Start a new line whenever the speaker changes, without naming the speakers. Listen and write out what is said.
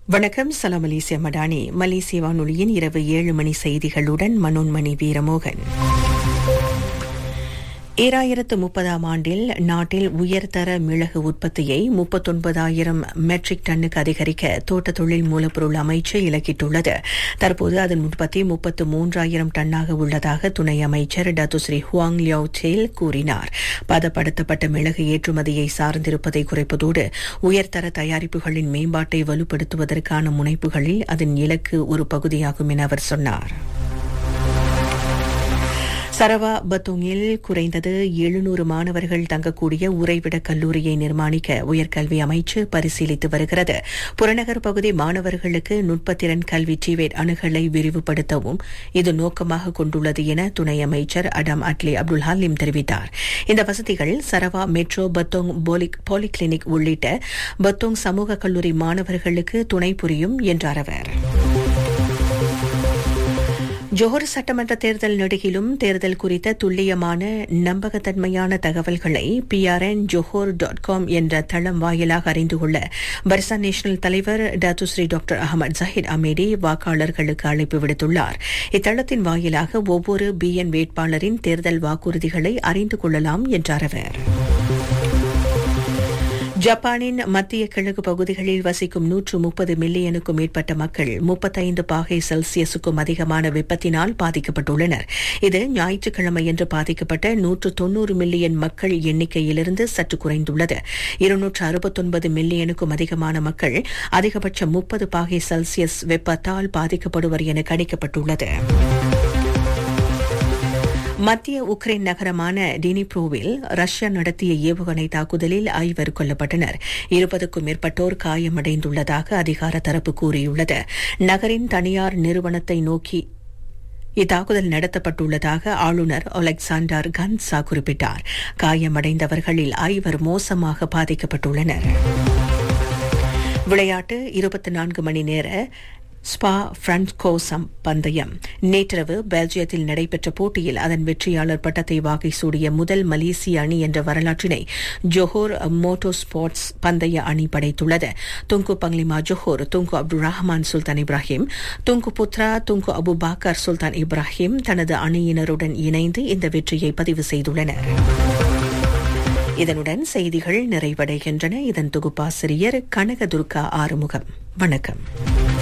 வணக்கம் சலாம் மலேசிய மடானி மலேசிய வானொலியின் இரவு ஏழு மணி செய்திகளுடன் மனோன்மணி வீரமோகன் ஈராயிரத்து முப்பதாம் ஆண்டில் நாட்டில் உயர்தர மிளகு உற்பத்தியை முப்பத்தொன்பதாயிரம் மெட்ரிக் டன்னுக்கு அதிகரிக்க தோட்ட தொழில் மூலப்பொருள் அமைச்சு இலக்கிட்டுள்ளது தற்போது அதன் உற்பத்தி முப்பத்து மூன்றாயிரம் டன்னாக உள்ளதாக துணை அமைச்சர் டத்துஸ்ரீ ஹுவாங் லியாவ் சேல் கூறினார் பதப்படுத்தப்பட்ட மிளகு ஏற்றுமதியை சார்ந்திருப்பதை குறைப்பதோடு உயர்தர தயாரிப்புகளின் மேம்பாட்டை வலுப்படுத்துவதற்கான முனைப்புகளில் அதன் இலக்கு ஒரு பகுதியாகும் என அவர் சொன்னார் சரவா பத்தோங்கில் குறைந்தது எழுநூறு மாணவர்கள் தங்கக்கூடிய உறைவிட கல்லூரியை நிர்மாணிக்க உயர்கல்வி அமைச்சு பரிசீலித்து வருகிறது புறநகர் பகுதி மாணவர்களுக்கு நுட்பத்திறன் கல்வி டிவேட் அணுகலை விரிவுபடுத்தவும் இது நோக்கமாக கொண்டுள்ளது என துணை அமைச்சர் அடம் அட்லி அப்துல் ஹலீம் தெரிவித்தார் இந்த வசதிகள் சரவா மெட்ரோ பத்தோங் பாலிகிளினிக் உள்ளிட்ட பத்தோங் சமூக கல்லூரி மாணவர்களுக்கு துணை புரியும் என்றார் அவர் ஜோஹர் சட்டமன்ற தேர்தல் நெடுகிலும் தேர்தல் குறித்த துல்லியமான நம்பகத்தன்மையான தகவல்களை பிஆர்என் ஜோஹர் டாட் காம் என்ற தளம் வாயிலாக அறிந்து கொள்ள பர்சா நேஷனல் தலைவர் Datuk Sri doctor Ahmad Zahid Hamidi வாக்காளர்களுக்கு அழைப்பு விடுத்துள்ளார் இத்தளத்தின் வாயிலாக ஒவ்வொரு பிஎன் வேட்பாளரின் தேர்தல் வாக்குறுதிகளை அறிந்து கொள்ளலாம் என்றார் அவர் ஜப்பானின் மத்திய கிழக்கு பகுதிகளில் வசிக்கும் நூற்று முப்பது மில்லியனுக்கும் மேற்பட்ட மக்கள் முப்பத்தைந்து பாகை செல்சியஸுக்கும் அதிகமான வெப்பத்தினால் பாதிக்கப்பட்டுள்ளனர் இது ஞாயிற்றுக்கிழமையன்று பாதிக்கப்பட்ட நூற்று தொன்னூறு மில்லியன் மக்கள் எண்ணிக்கையிலிருந்து சற்று குறைந்துள்ளது இருநூற்று அறுபத்தொன்பது மில்லியனுக்கும் அதிகமான மக்கள் அதிகபட்ச முப்பது பாகை செல்சியஸ் வெப்பத்தால் பாதிக்கப்படுவர் என கணிக்கப்பட்டுள்ளது மத்திய உக்ரைன் நகரமான டினிப்ரோவில் ரஷ்யா நடத்திய ஏவுகணை தாக்குதலில் ஐவர் கொல்லப்பட்டனர் இருபதுக்கும் மேற்பட்டோர் காயமடைந்துள்ளதாக அதிகார தரப்பு கூறியுள்ளது நகரின் தனியார் நிறுவனத்தை நோக்கி இத்தாக்குதல் நடத்தப்பட்டுள்ளதாக ஆளுநர் ஒலெக்சாண்டர் கன்சா குறிப்பிட்டார் காயமடைந்தவர்களில் ஐவர் மோசமாக பாதிக்கப்பட்டுள்ளனர் விளையாட்டு இருபத்தி நான்கு மணி நேர ஸ்பா பிரான்ஸ்கோசம் பந்தயம் நேற்றிரவு பெல்ஜியத்தில் நடைபெற்ற போட்டியில் அதன் வெற்றியாளர் பட்டத்தை வாகை சூடிய முதல் மலேசிய அணி என்ற வரலாற்றினை ஜோஹோர் மோட்டோ ஸ்போர்ட்ஸ் பந்தய அணி படைத்துள்ளது Tunku Panglima Johor Tunku Abdul Rahman Sultan Ibrahim Tunku Putra Tunku Abu Bakar Sultan Ibrahim தனது அணியினருடன் இணைந்து இந்த வெற்றியை பதிவு செய்துள்ளனர் இதனுடன் செய்திகள் நிறைவடைகின்றன இதன் தொகுப்பாசிரியர் கனகதுர்கா ஆறுமுகம் வணக்கம்